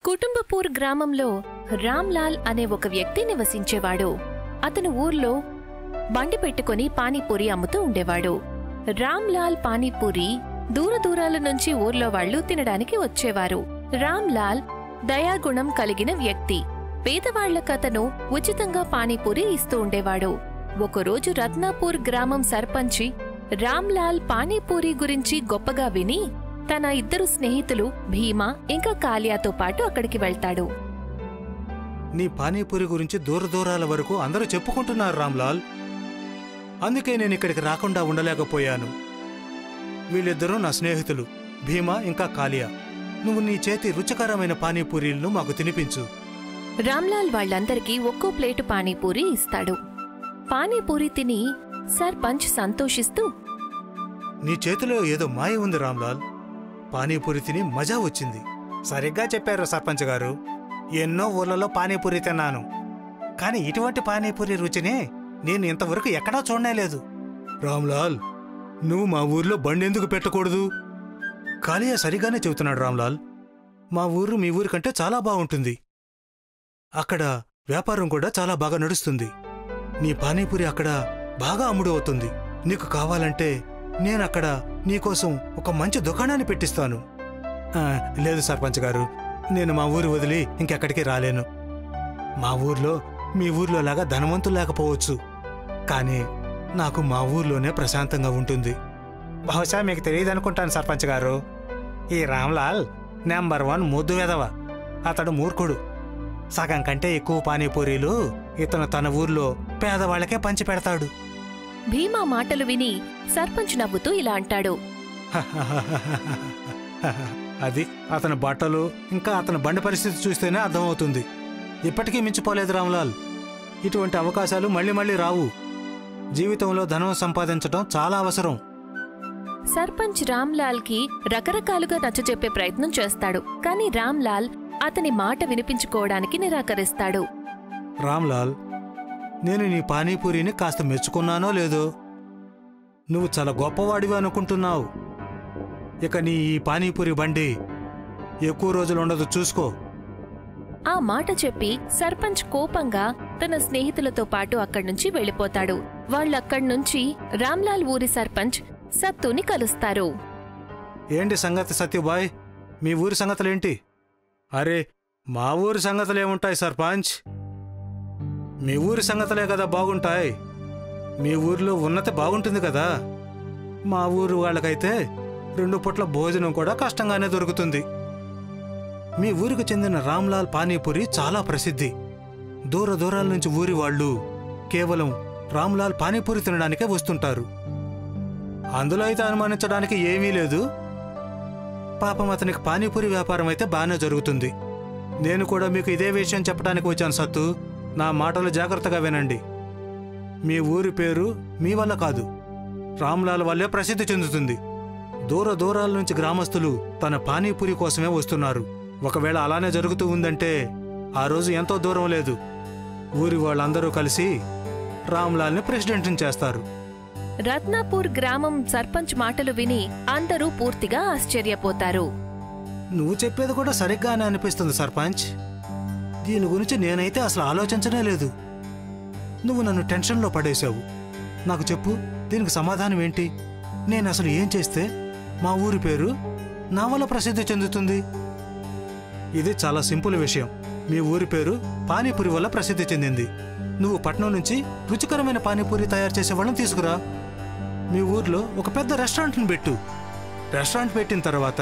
కుటుంబపూర్ గ్రామంలో రామ్లాల్ అనే ఒక వ్యక్తి నివసించేవాడు అతను ఊర్లో బండి పెట్టుకుని పానీపూరి అమ్ముతూ ఉండేవాడు రామ్లాల్ పానీపూరి దూర దూరాల నుంచి ఊర్లో వాళ్ళు తినడానికి వచ్చేవారు రామ్లాల్ దయాగుణం కలిగిన వ్యక్తి పేదవాళ్లకతను ఉచితంగా పానీపూరి ఇస్తూ ఉండేవాడు ఒకరోజు రత్నాపూర్ గ్రామం సర్పంచి రామ్లాల్ పానీపూరి గురించి గొప్పగా విని తన ఇద్దరు స్నేహితులు భీమా ఇంకా కాలియాతో పాటు అక్కడికి వెళ్తాడు నీ పానీపూరి గురించి దూర దూరాల వరకు అందరూ చెప్పుకుంటున్నారు రామ్లాల్ అందుకే నేను ఇక్కడికి రాకుండా ఉండలేకపోయాను వీళ్ళిద్దరూ నా స్నేహితులు భీమా ఇంకా కాలియా నువ్వు నీ చేతి రుచికరమైన పానీపూరీలను మాకు తినిపించు రామ్లాల్ వాళ్ళందరికీ ఒక్కో ప్లేటు పానీపూరి ఇస్తాడు పానీపూరి తిని సర్పంచ్ సంతోషిస్తూ నీ చేతిలో ఏదో మాయ ఉంది రామ్లాల్ పానీపూరి తిని మజా వచ్చింది సరిగ్గా చెప్పారు సర్పంచ్ గారు ఎన్నో ఊర్లలో పానీపూరి తిన్నాను కానీ ఇటువంటి పానీపూరి రుచిని నేను ఇంతవరకు ఎక్కడా చూడలేదు రామ్లాల్ నువ్వు మా ఊర్లో బండి ఎందుకు పెట్టకూడదు కాళియా సరిగానే చెబుతున్నాడు రామ్లాల్ మా ఊరు మీ ఊరి కంటే చాలా బాగుంటుంది అక్కడ వ్యాపారం కూడా చాలా బాగా నడుస్తుంది నీ పానీపూరి అక్కడ బాగా అమ్ముడు అవుతుంది నీకు కావాలంటే నేనక్కడ నీకోసం ఒక మంచి దుకాణాన్ని పెట్టిస్తాను ఆ, లేదు సర్పంచ్ గారు నేను మా ఊరు వదిలి ఇంకెక్కడికి రాలేను మా ఊర్లో మీ ఊర్లో లాగా ధనవంతులు లేకపోవచ్చు కానీ నాకు మా ఊర్లోనే ప్రశాంతంగా ఉంటుంది బహుశా మీకు తెలియదు అనుకుంటాను సర్పంచ్ గారు ఈ రామ్లాల్ నెంబర్ వన్ ముద్దు వెదవ అతడు మూర్ఖుడు సగం కంటే ఎక్కువ పానీపూరీలు ఇతను తన ఊర్లో పేదవాళ్లకే పంచి పెడతాడు భీమా మాటలు విని సర్పంచ్ నవ్వుతూ ఇలా అంటాడు అది అతని బట్టలు ఇంకా అతని బండి పరిస్థితి చూస్తేనే అర్థమవుతుంది ఇప్పటికీ మించిపోలేదు రామ్లాల్ ఇటువంటి అవకాశాలు మళ్ళీ మళ్ళీ రావు జీవితంలో ధనం సంపాదించడం చాలా అవసరం సర్పంచ్ రామ్లాల్ కి రకరకాలుగా నచ్చజెప్పే ప్రయత్నం చేస్తాడు కానీ రామ్లాల్ అతని మాట వినిపించుకోవడానికి నిరాకరిస్తాడు రామ్లాల్ నేను నీ పానీపూరిని కాస్త మెచ్చుకున్నానో లేదో నువ్వు చాలా గొప్పవాడివి అనుకుంటున్నావు ఇక నీ ఈ పానీపూరి బండి ఎక్కువ రోజులు ఉండదు చూసుకో ఆ మాట చెప్పి సర్పంచ్ కోపంగా తన స్నేహితులతో పాటు అక్కడి నుంచి వెళ్ళిపోతాడు వాళ్ళక్కడి నుంచి రామ్లాల్ ఊరి సర్పంచ్ సత్తుని కలుస్తారు ఏంటి సంగతి సత్యబాయ్ మీ ఊరి సంగతులేంటి అరే మా ఊరి సంగతులేముంటాయి సర్పంచ్ మీ ఊరి సంగతులే కదా బాగుంటాయి మీ ఊరిలో ఉన్నతి బాగుంటుంది కదా మా ఊరు వాళ్ళకైతే రెండు పూట్ల భోజనం కూడా కష్టంగానే దొరుకుతుంది మీ ఊరికి చెందిన రామ్లాల్ పానీపూరి చాలా ప్రసిద్ధి దూర దూరాల నుంచి ఊరి వాళ్ళు కేవలం రామ్లాల్ పానీపూరి తినడానికే వస్తుంటారు అందులో అయితే అనుమానించడానికి ఏమీ లేదు పాపం అతనికి పానీపూరి వ్యాపారం అయితే బాగానే జరుగుతుంది నేను కూడా మీకు ఇదే విషయం చెప్పడానికి వచ్చాను సత్తు నా మాటలు జాగ్రత్తగా వినండి మీ ఊరి పేరు మీ వల్ల కాదు రామ్లాల్ వల్లే ప్రసిద్ధి చెందుతుంది దూర దూరాల నుంచి గ్రామస్తులు తన పానీపూరి కోసమే వస్తున్నారు ఒకవేళ అలానే జరుగుతూ ఉందంటే ఆ రోజు ఎంతో దూరం లేదు ఊరి వాళ్ళందరూ కలిసి రామ్లాల్ని ప్రెసిడెంట్ని చేస్తారు రత్నాపూర్ గ్రామం సర్పంచ్ మాటలు విని అందరూ పూర్తిగా ఆశ్చర్యపోతారు నువ్వు చెప్పేది కూడా సరిగ్గానే అనిపిస్తుంది సర్పంచ్ దీని గురించి నేనైతే అసలు ఆలోచించనే లేదు నువ్వు నన్ను టెన్షన్లో పడేశావు నాకు చెప్పు దీనికి సమాధానం ఏంటి నేను అసలు ఏం చేస్తే మా ఊరి పేరు నా వల్ల ప్రసిద్ధి చెందుతుంది ఇది చాలా సింపుల్ విషయం మీ ఊరి పేరు పానీపూరి వల్ల ప్రసిద్ధి చెందింది నువ్వు పట్నం నుంచి రుచికరమైన పానీపూరి తయారు చేసే వాళ్ళని తీసుకురా మీ ఊర్లో ఒక పెద్ద రెస్టారెంట్ని పెట్టు రెస్టారెంట్ పెట్టిన తర్వాత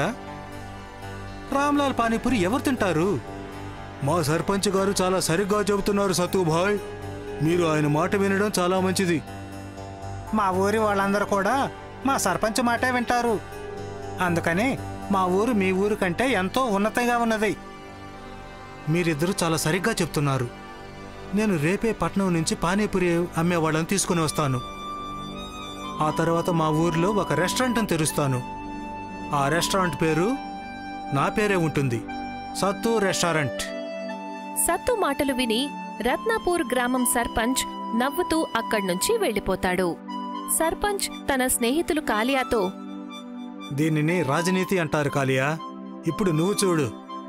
రామ్లాల్ పానీపూరి ఎవరు తింటారు మా సర్పంచ్ గారు చాలా సరిగ్గా చెబుతున్నారు సత్తుభాయ్ మీరు ఆయన మాట వినడం చాలా మంచిది మా ఊరి వాళ్ళందరూ కూడా మా సర్పంచ్ మాటే వింటారు అందుకని మా ఊరు మీ ఊరు కంటే ఎంతో ఉన్నతంగా ఉన్నది మీరిద్దరూ చాలా సరిగ్గా చెప్తున్నారు నేను రేపే పట్నం నుంచి పానీపూరి అమ్మే వాళ్ళని తీసుకుని వస్తాను ఆ తర్వాత మా ఊర్లో ఒక రెస్టారెంట్ని తెరుస్తాను ఆ రెస్టారెంట్ పేరు నా పేరే ఉంటుంది సత్తు రెస్టారెంట్ సత్తు మాటలు విని రత్నాపూర్ గ్రామం సర్పంచ్ నవ్వుతూ అక్కడ్నుంచి వెళ్ళిపోతాడు సర్పంచ్ తన స్నేహితులు కాలియాతో దీనిని రాజనీతి అంటారు కాలియా ఇప్పుడు నువ్వు చూడు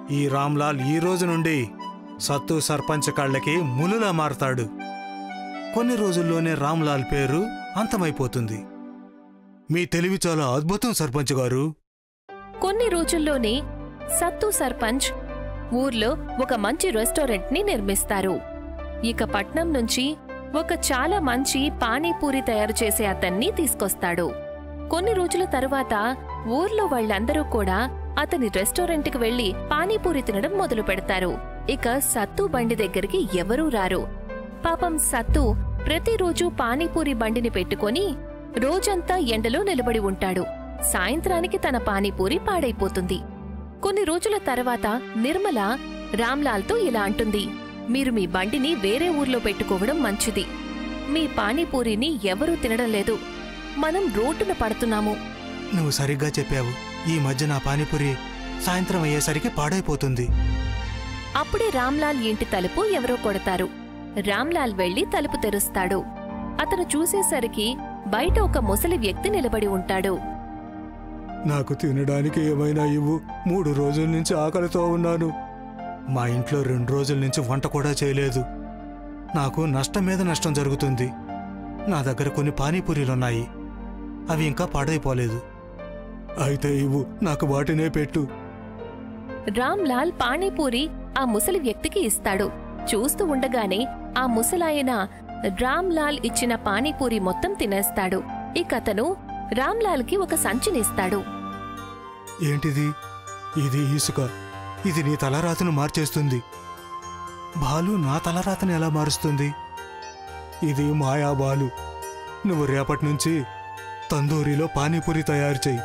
ఈ రామ్లాల్ ఈ రోజు నుండి సత్తు సర్పంచ్ కళ్ళకి ములులా మారతాడు కొన్ని రోజుల్లోనే రామ్లాల్ పేరు అంతమైపోతుంది మీ తెలివి చాలా అద్భుతం సర్పంచ్ గారు కొన్ని రోజుల్లోనే సత్తు సర్పంచ్ ఊర్లో ఒక మంచి రెస్టారెంట్ ని నిర్మిస్తారు ఇక పట్నం నుంచి ఒక చాలా మంచి పానీపూరి తయారు చేసే అతన్ని తీసుకొస్తాడు కొన్ని రోజుల తరువాత ఊర్లో వాళ్ళందరూ కూడా అతని రెస్టారెంట్కి వెళ్లి పానీపూరి తినడం మొదలు పెడతారు ఇక సత్తు బండి దగ్గరికి ఎవరూ రారు పాపం సత్తు ప్రతిరోజు పానీపూరి బండిని పెట్టుకొని రోజంతా ఎండలో నిలబడి ఉంటాడు సాయంత్రానికి తన పానీపూరి పాడైపోతుంది కొన్ని రోజుల తర్వాత నిర్మల రామ్లాల్తో ఇలా అంటుంది మీరు మీ బండిని వేరే ఊర్లో పెట్టుకోవడం మంచిది మీ పానీపూరిని ఎవరూ తినడం లేదు మనం రోడ్డున పడుతున్నాము నువ్వు సరిగ్గా చెప్పావు ఈ మధ్య నా పానీపూరి సాయంత్రం అయ్యేసరికి పాడైపోతుంది అప్పుడే రామ్లాల్ ఇంటి తలుపు ఎవరో కొడతారు రామ్లాల్ వెళ్లి తలుపు తెరుస్తాడు అతను చూసేసరికి బయట ఒక ముసలి వ్యక్తి నిలబడి ఉంటాడు నాకు తినడానికి ఏమైనా ఇవ్వు మూడు రోజుల నుంచి ఆకలితో ఉన్నాను మా ఇంట్లో రెండు రోజుల నుంచి వంట కూడా చేయలేదు నాకు నష్టం మీద నష్టం జరుగుతుంది నా దగ్గర కొన్ని పానీపూరీలున్నాయి అవి ఇంకా పాడైపోలేదు అయితే ఇవ్వు నాకు వాటినే పెట్టు రామ్లాల్ పానీపూరి ఆ ముసలి వ్యక్తికి ఇస్తాడు చూస్తూ ఉండగానే ఆ ముసలాయన రామ్లాల్ ఇచ్చిన పానీపూరి మొత్తం తినేస్తాడు ఇక అతను రామ్లాల్కి ఒక సంచినిస్తాడు ఏంటిది ఇది ఇసుక ఇది నీ తలరాతను మార్చేస్తుంది బాలు నా తలరాతను ఎలా మారుస్తుంది ఇది మాయా బాలు నువ్వు రేపటి నుంచి తందూరిలో పానీపూరి తయారు చెయ్యి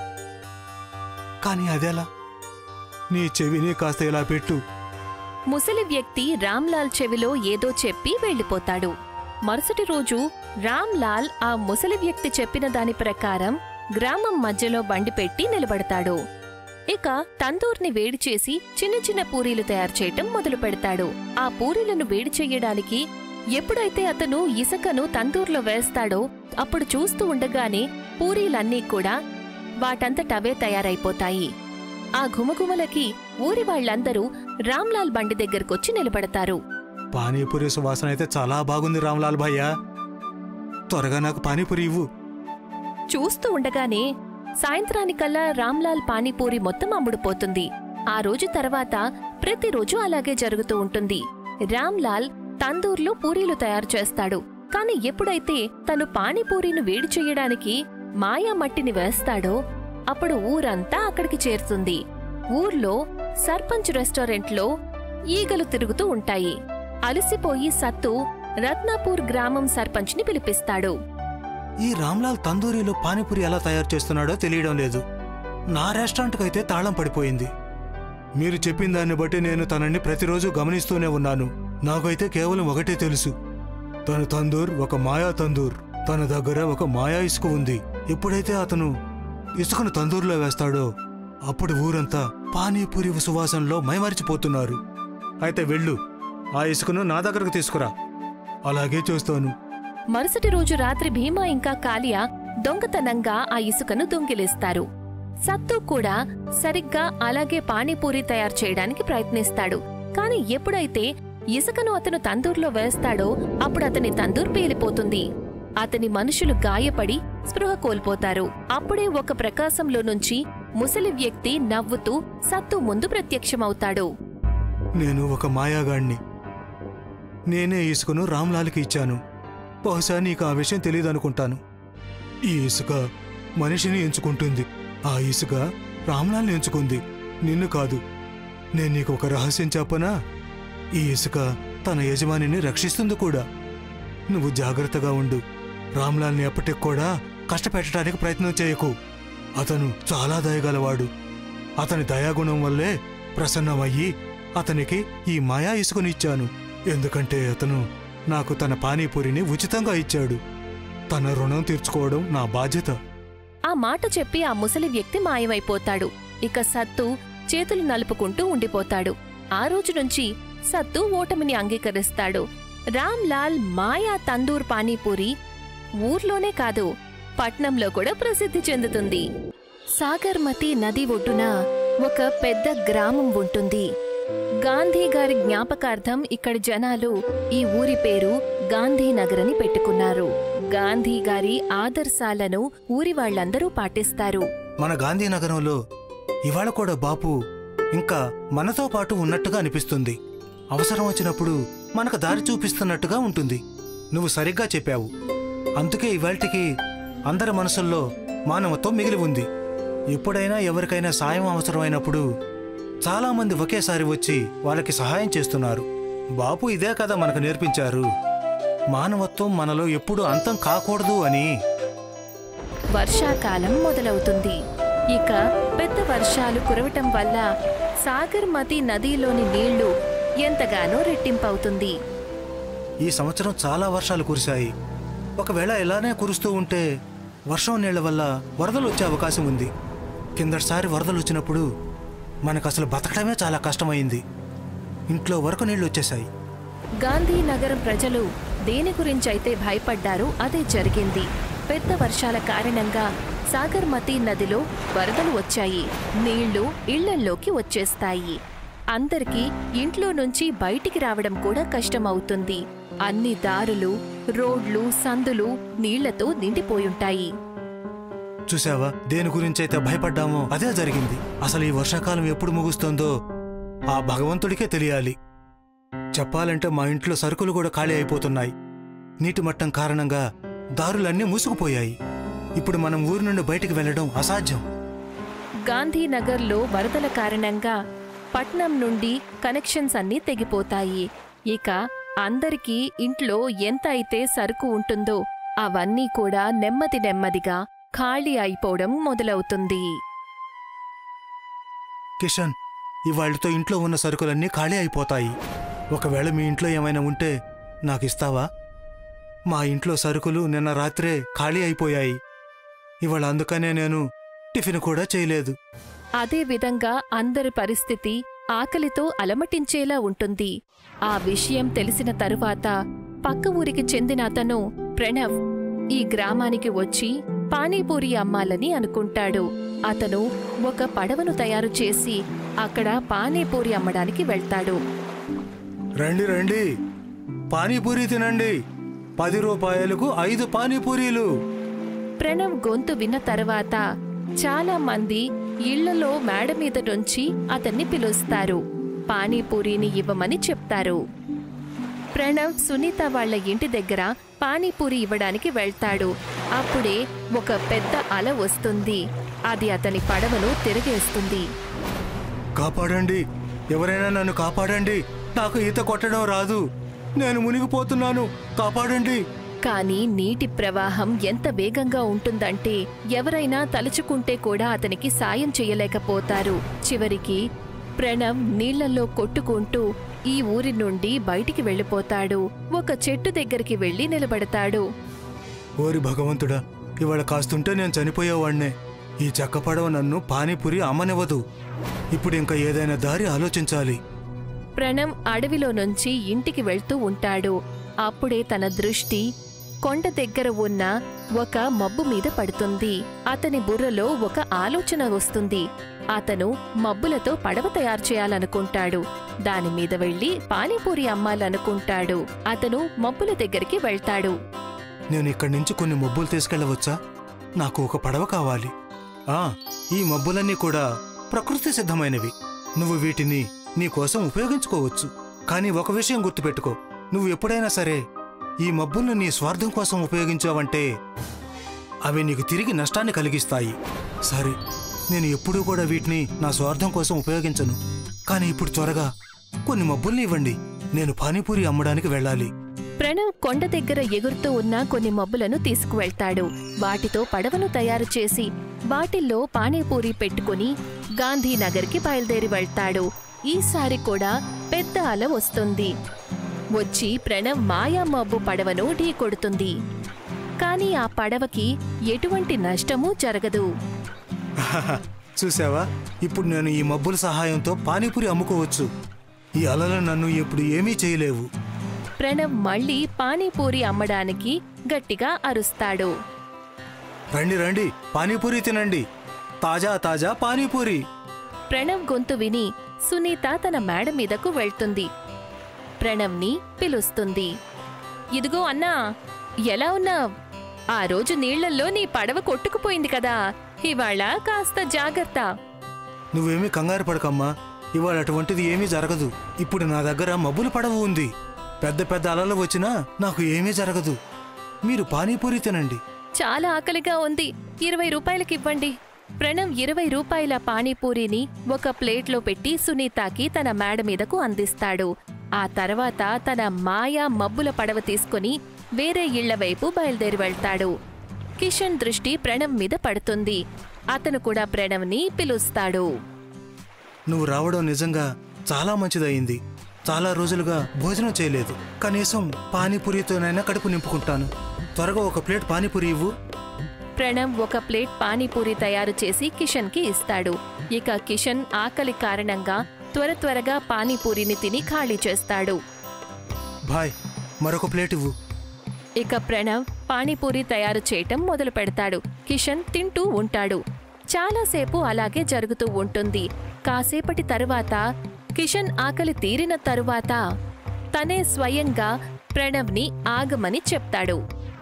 కానీ అదెలా నీ చెవిని కాస్త ఇలా పెట్టు ముసలి వ్యక్తి రామ్లాల్ చెవిలో ఏదో చెప్పి వెళ్ళిపోతాడు మరుసటి రోజు రామ్లాల్ ఆ ముసలి వ్యక్తి చెప్పిన దాని ప్రకారం గ్రామం మధ్యలో బండి పెట్టి నిలబడతాడు ఇక తందూర్ని వేడి చేసి చిన్న చిన్న పూరీలు తయారు చేయటం మొదలు పెడతాడు ఆ పూరీలను వేడి చెయ్యడానికి ఎప్పుడైతే అతను ఇసుకను తందూర్లో వేస్తాడో అప్పుడు చూస్తూ ఉండగానే పూరీలన్నీ కూడా వాటంతటవే తయారైపోతాయి ఆ ఘుమఘుమలకి ఊరి వాళ్ళందరూ రామ్లాల్ బండి దగ్గరకొచ్చి నిలబడతారు పానీపూరి సువాసన అయితే చాలా బాగుంది రామ్లాల్ భయ్యా త్వరగా నాకు పానీపూరి ఇవ్వు చూస్తూ ఉండగానే సాయంత్రానికల్లా రామ్లాల్ పానీపూరి మొత్తం అమ్ముడుపోతుంది ఆ రోజు తర్వాత ప్రతిరోజు అలాగే జరుగుతూ ఉంటుంది రామ్లాల్ తందూర్లో పూరీలు తయారు చేస్తాడు కాని ఎప్పుడైతే తను పానీపూరిని వేడి చేయడానికి మాయా మట్టిని వేస్తాడో అప్పుడు ఊరంతా అక్కడికి చేరుతుంది ఊర్లో సర్పంచ్ రెస్టారెంట్లో ఈగలు తిరుగుతూ ఉంటాయి అలసిపోయి సత్తు రత్నాపూర్ గ్రామం సర్పంచ్ని పిలిపిస్తాడు ఈ రామ్లాల్ తందూరిలో పానీపూరి ఎలా తయారు చేస్తున్నాడో తెలియడం లేదు నా రెస్టారెంట్కి అయితే తాళం పడిపోయింది మీరు చెప్పిన దాన్ని బట్టి నేను తనని ప్రతిరోజు గమనిస్తూనే ఉన్నాను నాకైతే కేవలం ఒకటే తెలుసు తన తందూర్ ఒక మాయా తందూర్ తన దగ్గర ఒక మాయా ఇసుక ఉంది ఎప్పుడైతే అతను ఇసుకను తందూరులో వేస్తాడో అప్పుడు ఊరంతా పానీపూరి సువాసనలో మైమరిచిపోతున్నారు అయితే వెళ్ళు ఆ ఇసుకను నా దగ్గరకు తీసుకురా అలాగే చూస్తాను మరుసటి రోజు రాత్రి భీమా ఇంకా కాలియా దొంగతనంగా ఆ ఇసుకను దొంగిలిస్తారు సత్తు కూడా సరిగ్గా అలాగే పానీపూరి తయారు చేయడానికి ప్రయత్నిస్తాడు కాని ఎప్పుడైతే ఇసుకను అతను తందూర్లో వేస్తాడో అప్పుడు అతని తందూర్ పేలిపోతుంది అతని మనుషులు గాయపడి స్పృహ కోల్పోతారు అప్పుడే ఒక ప్రకాశంలో నుంచి ముసలి వ్యక్తి నవ్వుతూ సత్తు ముందు ప్రత్యక్షమవుతాడు నేను ఒక మాయాగాణ్ణి నేనే ఇసుకను రామ్లాల్కి ఇచ్చాను బహుశా నీకు ఆ విషయం తెలియదనుకుంటాను ఈ ఇసుక మనిషిని ఎంచుకుంటుంది ఆ ఇసుక రామ్లాల్ని ఎంచుకుంది నిన్ను కాదు నేను నీకు ఒక రహస్యం చెప్పనా ఈ ఇసుక తన యజమానిని రక్షిస్తుంది కూడా నువ్వు జాగ్రత్తగా ఉండు రామ్లాల్ని ఎప్పటికి కూడా కష్టపెట్టడానికి ప్రయత్నం చేయకు అతను చాలా దయగలవాడు అతని దయాగుణం వల్లే ప్రసన్నమయ్యి అతనికి ఈ మాయా ఇసుకనిచ్చాను ఎందుకంటే అతను నాకు తన పానీపూరిని ఉచితంగా ఇచ్చాడు తన రుణం తీర్చుకోవడం నా బాధ్యత ఆ మాట చెప్పి ఆ ముసలి వ్యక్తి మాయమైపోతాడు ఇక సత్తు చేతులు నలుపుకుంటూ ఉండిపోతాడు ఆ రోజు నుంచి సత్తు ఓటమిని అంగీకరిస్తాడు రామ్ లాల్ మాయా తందూర్ పానీపూరి ఊర్లోనే కాదు పట్నంలో కూడా ప్రసిద్ధి చెందుతుంది సాగర్మతి నది ఒడ్డున ఒక పెద్ద గ్రామం ఉంటుంది గాంధీ గారి జ్ఞాపకార్థం ఇక్కడ జనాలు ఈ ఊరి పేరు గాంధీనగర్ అని పెట్టుకున్నారు గాంధీ గారి ఆదర్శాలను ఊరి వాళ్ళందరూ పాటిస్తారు మన గాంధీనగరంలో ఇవాళ కూడా బాపు ఇంకా మనతో పాటు ఉన్నట్టుగా అనిపిస్తుంది అవసరం వచ్చినప్పుడు మనకు దారి చూపిస్తున్నట్టుగా ఉంటుంది నువ్వు సరిగ్గా చెప్పావు అందుకే ఇవాల్టికి అందరి మనసుల్లో మానవత్వం మిగిలి ఉంది ఎప్పుడైనా ఎవరికైనా సాయం అవసరమైనప్పుడు చాలామంది ఒకేసారి వచ్చి వాళ్ళకి సహాయం చేస్తున్నారు బాపు ఇదే కదా మనకు నేర్పించారు మానవత్వం మనలో ఎప్పుడూ అంతం కాకూడదు అని వర్షాకాలం మొదలవుతుంది ఇక పెద్ద వర్షాలు కురవటం వల్ల సాగర్మతి నదిలోని నీళ్లు ఎంతగానో రెట్టింపవుతుంది ఈ సంవత్సరం చాలా వర్షాలు కురిశాయి ఒకవేళ ఇలానే కురుస్తూ ఉంటే వర్షం నీళ్ల వల్ల వరదలు వచ్చే అవకాశం ఉంది కిందటిసారి వరదలు వచ్చినప్పుడు మనకు అసలు బతకడమే చాలా కష్టమైంది ఇంట్లో వరకు నీళ్లు వచ్చేశాయి గాంధీనగరం ప్రజలు దేని గురించైతే భయపడ్డారో అదే జరిగింది పెద్ద వర్షాల కారణంగా సాగర్మతి నదిలో వరదలు వచ్చాయి నీళ్లు ఇళ్లల్లోకి వచ్చేస్తాయి అందరికీ ఇంట్లో నుంచి బయటికి రావడం కూడా కష్టమవుతుంది అన్ని దారులు రోడ్లు సందులు నీళ్లతో నిండిపోయుంటాయి చూసావా దేని గురించైతే భయపడ్డామో అదే జరిగింది అసలు ఈ వర్షాకాలం ఎప్పుడు ముగుస్తుందో ఆ భగవంతుడికే తెలియాలి చెప్పాలంటే మా ఇంట్లో సరుకులు కూడా ఖాళీ అయిపోతున్నాయి నీటి మట్టం కారణంగా దారులన్నీ మూసుకుపోయాయి ఇప్పుడు మనం ఊరి నుండి బయటికి వెళ్ళడం అసాధ్యం గాంధీనగర్లో వరదల కారణంగా పట్నం నుండి కనెక్షన్స్ అన్నీ తెగిపోతాయి ఇక అందరికీ ఇంట్లో ఎంత అయితే సరుకు ఉంటుందో అవన్నీ కూడా నెమ్మది నెమ్మదిగా ఖాళీ అయిపోవడం మొదలవుతుంది కిషన్ ఇవాళ్లతో ఇంట్లో ఉన్న సరుకులన్నీ ఖాళీ అయిపోతాయి ఒకవేళ మీ ఇంట్లో ఏమైనా ఉంటే నాకు ఇస్తావా మా ఇంట్లో సరుకులు నిన్న రాత్రే ఖాళీ అయిపోయాయి ఇవాళ అందుకనే నేను టిఫిన్ కూడా చేయలేదు అదే విధంగా అందరి పరిస్థితి ఆకలితో అలమటించేలా ఉంటుంది ఆ విషయం తెలిసిన తరువాత పక్క ఊరికి చెందిన అతను ప్రణవ్ ఈ గ్రామానికి వచ్చి పానీపూరి అమ్మాలని అనుకుంటాడు అతను ఒక పడవను తయారు చేసి అక్కడ పానీపూరి అమ్మడానికి వెళ్తాడు రండి రండి పానీపూరి తినండి పది రూపాయలకు ఐదు పానీపూరీలు ప్రణవ్ గొంతు విన్న తర్వాత చాలా మంది ఇళ్లలో మేడ మీద నుంచి అతన్ని పిలుస్తారు పానీపూరిని ఇవ్వమని చెప్తారు ప్రణవ్ సునీత వాళ్ళ ఇంటి దగ్గర పానీపూరి ఇవ్వడానికి వెళ్తాడు అప్పుడే ఒక పెద్ద అల వస్తుంది అది అతని పడవను తిరిగేస్తుంది కాపాడండి ఎవరైనా నన్ను కాపాడండి నాకు ఈత కొట్టడం రాదు నేను మునిగిపోతున్నాను కాపాడండి కానీ నీటి ప్రవాహం ఎంత వేగంగా ఉంటుందంటే ఎవరైనా తలుచుకుంటే కూడా అతనికి సాయం చేయలేకపోతారు చివరికి ప్రణవ్ నీళ్లలో కొట్టుకుంటూ ఈ ఊరి నుండి బయటికి వెళ్ళిపోతాడు ఒక చెట్టు దగ్గరికి వెళ్లి నిలబడతాడు ఓరి భగవంతుడా ఇవాళ కాస్తుంటే నేను చనిపోయేవాణ్ణే ఈ చెక్క పడవ నన్ను పానీపూరి అమ్మనివ్వదు ఇప్పుడు ఇంకా ఏదైనా దారి ఆలోచించాలి ప్రణవ్ అడవిలో నుంచి ఇంటికి వెళ్తూ ఉంటాడు అప్పుడే తన దృష్టి కొండ దగ్గర ఉన్న ఒక మబ్బు మీద పడుతుంది అతని బుర్రలో ఒక ఆలోచన వస్తుంది అతను మబ్బులతో పడవ తయారు చేయాలనుకుంటాడు దాని మీద వెళ్లి పానీపూరి అమ్మాలనుకుంటాడు అతను మబ్బుల దగ్గరికి వెళ్తాడు నేను ఇక్కడి నుంచి కొన్ని మబ్బులు తీసుకెళ్ళవచ్చా నాకు ఒక పడవ కావాలి ఆ ఈ మబ్బులన్నీ కూడా ప్రకృతి సిద్ధమైనవి నువ్వు వీటిని నీ కోసం ఉపయోగించుకోవచ్చు కానీ ఒక విషయం గుర్తుపెట్టుకో నువ్వు ఎప్పుడైనా సరే ఈ మబ్బులను నీ స్వార్థం కోసం ఉపయోగించావంటే అవి నీకు తిరిగి నష్టాన్ని కలిగిస్తాయి సరే నేను ఎప్పుడూ కూడా వీటిని నా స్వార్థం కోసం ఉపయోగించను కానీ ఇప్పుడు త్వరగా కొన్ని మబ్బుల్ని ఇవ్వండి నేను పానీపూరి అమ్మడానికి వెళ్ళాలి ప్రణవ్ కొండ దగ్గర ఎగురుతూ ఉన్న కొన్ని మబ్బులను తీసుకువెళ్తాడు వాటితో పడవను తయారు చేసి వాటిల్లో పానీపూరి పెట్టుకుని గాంధీనగర్కి బయలుదేరి వెళ్తాడు ఈసారి కూడా పెద్ద అల వస్తుంది వచ్చి ప్రణవ్ మాయా మబ్బు పడవను ఢీకొడుతుంది కానీ ఆ పడవకి ఎటువంటి నష్టమూ జరగదు చూసావా ఇప్పుడు నేను ఈ మబ్బుల సహాయంతో పానీపూరి అమ్ముకోవచ్చు ఈ అలలు నన్ను ఇప్పుడు ఏమీ చేయలేవు ప్రణవ్ మళ్ళీ పానీపూరి అమ్మడానికి గట్టిగా అరుస్తాడు రండి రండి పానీపూరి తినండి తాజా తాజా పానీపూరి ప్రణవ్ గొంతు విని సునీత తన మేడ మీదకు వెళ్తుంది ప్రణవ్ని పిలుస్తుంది ఇదిగో అన్నా ఎలా ఉన్నావ్ ఆ రోజు నీళ్లల్లో నీ పడవ కొట్టుకుపోయింది కదా ఇవాళ కాస్త జాగ్రత్త నువ్వేమీ కంగారు పడకమ్మా ఇవాళ అటువంటిది ఏమీ జరగదు ఇప్పుడు నా దగ్గర మబ్బుల పడవ ఉంది పెద్ద పెద్ద అలలు వచ్చినా నాకు ఏమీ జరగదు మీరు పానీపూరి తినండి చాలా ఆకలిగా ఉంది ఇరవై రూపాయలకి ఇవ్వండి ప్రణవ్ ఇరవై రూపాయల పానీపూరిని ఒక ప్లేట్లో పెట్టి సునీతకి తన మేడ మీదకు అందిస్తాడు ఆ తర్వాత తన మాయా మబ్బుల పడవ తీసుకుని వేరే ఇళ్ల వైపు బయలుదేరి వెళ్తాడు కిషన్ దృష్టి ప్రణవ్ మీద పడుతుంది అతను కూడా ప్రణవ్ని పిలుస్తాడు నువ్వు రావడం నిజంగా చాలా మంచిదయింది చాలా రోజులుగా భోజనం చేయలేదు కనీసం పానీపూరితోనైనా కడుపు నింపుకుంటాను త్వరగా ఒక ప్లేట్ పానీపూరి ఇవ్వు ప్రణవ్ ఒక ప్లేట్ పానీపూరి తయారు చేసి కిషన్కి ఇస్తాడు ఇక కిషన్ ఆకలి కారణంగా త్వర త్వరగా పానీపూరిని తిని ఖాళీ చేస్తాడు బాయ్ మరొక ప్లేట్ ఇవ్వు ఇక ప్రణవ్ పానీపూరి తయారు చేయటం మొదలు పెడతాడు కిషన్ తింటూ ఉంటాడు చాలాసేపు అలాగే జరుగుతూ ఉంటుంది కాసేపటి తరువాత కిషన్ ఆకలి తీరిన తరువాత తనే స్వయంగా ప్రణవ్ని ఆగమని చెప్తాడు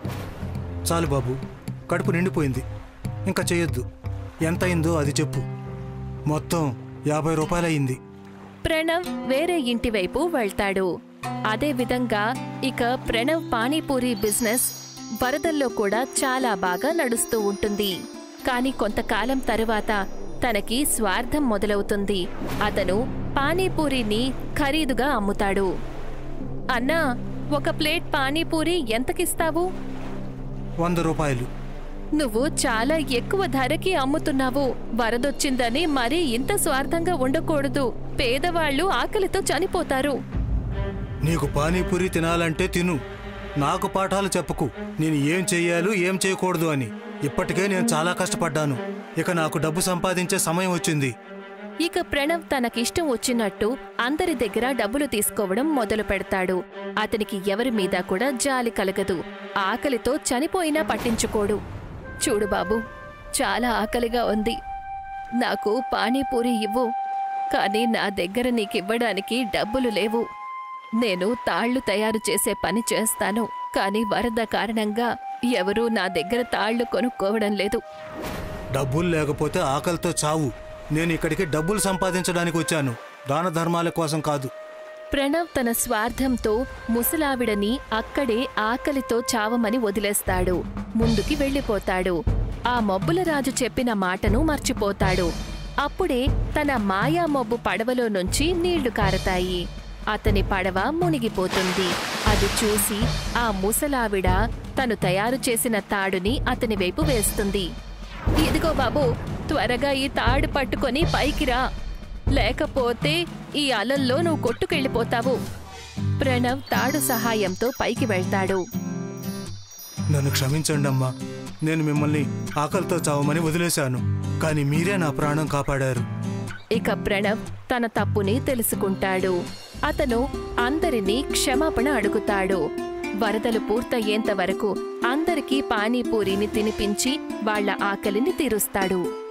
చాలు బాబు కడుపు నిండిపోయింది ఇంకా చేయొద్దు ఎంత అయిందో అది చెప్పు మొత్తం యాభై రూపాయలయ్యింది ప్రణవ్ వేరే ఇంటి వైపు వెళ్తాడు అదే విధంగా ఇక ప్రణవ్ పానీపూరి బిజినెస్ వరదల్లో కూడా చాలా బాగా నడుస్తూ ఉంటుంది కానీ కొంతకాలం తరువాత తనకి స్వార్థం మొదలవుతుంది అతను పానీపూరిని ఖరీదుగా అమ్ముతాడు అన్నా ఒక ప్లేట్ పానీపూరి ఎంతకిస్తావు వంద రూపాయలు నువ్వు చాలా ఎక్కువ ధరకి అమ్ముతున్నావు వరదొచ్చిందని మరీ ఇంత స్వార్థంగా ఉండకూడదు పేదవాళ్ళు ఆకలితో చనిపోతారు నీకు పానీపూరి తినాలంటే తిను నాకు పాఠాలు చెప్పకు నేను ఏం చెయ్యాలో ఏం చేయకూడదు అని ఇప్పటికే నేను చాలా కష్టపడ్డాను ఇక నాకు డబ్బు సంపాదించే సమయం వచ్చింది ఇక ప్రణవ్ తనకిష్టం వచ్చినట్టు అందరి దగ్గర డబ్బులు తీసుకోవడం మొదలు పెడతాడు అతనికి ఎవరి మీద కూడా జాలి కలగదు ఆకలితో చనిపోయినా పట్టించుకోడు చూడు బాబు చాలా ఆకలిగా ఉంది నాకు పానీపూరి ఇవ్వు కానీ నా దగ్గర నీకివ్వడానికి డబ్బులు లేవు నేను తాళ్లు తయారు చేసే పని చేస్తాను కానీ వరద కారణంగా ఎవరూ నా దగ్గర తాళ్లు కొనుక్కోవడం లేదు డబ్బులు లేకపోతే ఆకలితో చావు నేను ఇక్కడికి డబ్బులు సంపాదించడానికి వచ్చాను దాన ధర్మాల కోసం కాదు ప్రణవ్ తన స్వార్థంతో ముసలావిడని అక్కడే ఆకలితో చావమని వదిలేస్తాడు ముందుకి వెళ్ళిపోతాడు ఆ మబ్బుల రాజు చెప్పిన మాటను మర్చిపోతాడు అప్పుడే తన మాయా మబ్బు పడవలో నుంచి నీళ్లు కారతాయి అతని పడవ మునిగిపోతుంది అది చూసి ఆ ముసలావిడ తను తయారు చేసిన తాడుని అతని వైపు వేస్తుంది ఇదిగో బాబు త్వరగా ఈ తాడు పట్టుకొని పైకి రా లేకపోతే ఈ అలల్లో నువ్వు కొట్టుకెళ్ళిపోతావు ప్రణవ్ తాడు సహాయంతో పైకి వెళ్తాడు నన్ను క్షమించండి అమ్మా నేను మిమ్మల్ని ఆకలితో చావమని వదిలేశాను కానీ మీరే నా ప్రాణం కాపాడారు ఇక ప్రణవ్ తన తప్పుని తెలుసుకుంటాడు అతను అందరినీ క్షమాపణ అడుగుతాడు వరదలు పూర్తయ్యేంత వరకు అందరికీ పానీపూరిని తినిపించి వాళ్ళ ఆకలిని తీరుస్తాడు